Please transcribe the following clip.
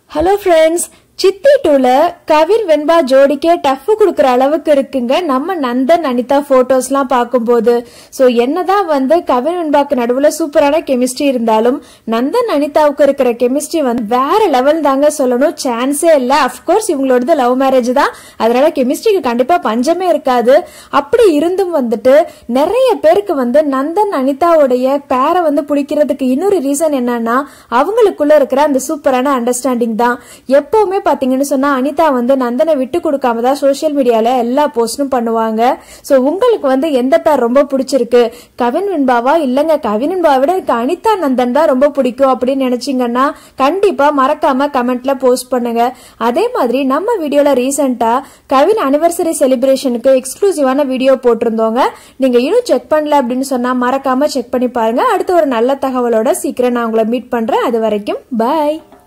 hello friends சித்தி டூல கவின் வெண்பா ஜோடிக்கே tough கொடுக்குற அளவுக்கு இருக்குங்க நம்ம நந்தன் அனிதா போட்டோஸ்லாம் பார்க்கும்போது ஸோ என்னதான் வந்து கவின் வெண்பாக்கு நடுவில் சூப்பரான கெமிஸ்ட்ரி இருந்தாலும் நந்தன் அனிதாவுக்கு இருக்கிற கெமிஸ்ட்ரி வந்து வேற லெவல் தாங்க சொல்லணும் சான்ஸே இல்லை அஃப்கோர்ஸ் இவங்களோடது லவ் மேரேஜ் தான் அதனால கெமிஸ்ட்ரிக்கு கண்டிப்பா பஞ்சமே இருக்காது அப்படி இருந்தும் வந்துட்டு நிறைய பேருக்கு வந்து நந்தன் அனிதாவுடைய பேரை வந்து பிடிக்கிறதுக்கு இன்னொரு ரீசன் என்னன்னா அவங்களுக்குள்ள இருக்கிற அந்த சூப்பரான அண்டர்ஸ்டாண்டிங் தான் எப்பவுமே பாத்தீங்கன்னு சொன்னா அனிதா வந்து நந்தனை விட்டு கொடுக்காம தான் சோஷியல் மீடியால எல்லா போஸ்டும் பண்ணுவாங்க சோ உங்களுக்கு வந்து எந்த பேர் ரொம்ப பிடிச்சிருக்கு கவின் வெண்பாவா இல்லங்க கவின் வெண்பாவை விட எனக்கு அனிதா நந்தன் தான் ரொம்ப பிடிக்கும் அப்படின்னு நினைச்சீங்கன்னா கண்டிப்பா மறக்காம கமெண்ட்ல போஸ்ட் பண்ணுங்க அதே மாதிரி நம்ம வீடியோல ரீசெண்டா கவின் அனிவர்சரி செலிப்ரேஷனுக்கு எக்ஸ்க்ளூசிவான வீடியோ போட்டிருந்தோங்க நீங்க இன்னும் செக் பண்ணல அப்படின்னு சொன்னா மறக்காம செக் பண்ணி பாருங்க அடுத்து ஒரு நல்ல தகவலோட சீக்கிரம் நான் உங்களை மீட் பண்றேன் அது வரைக்கும் பாய்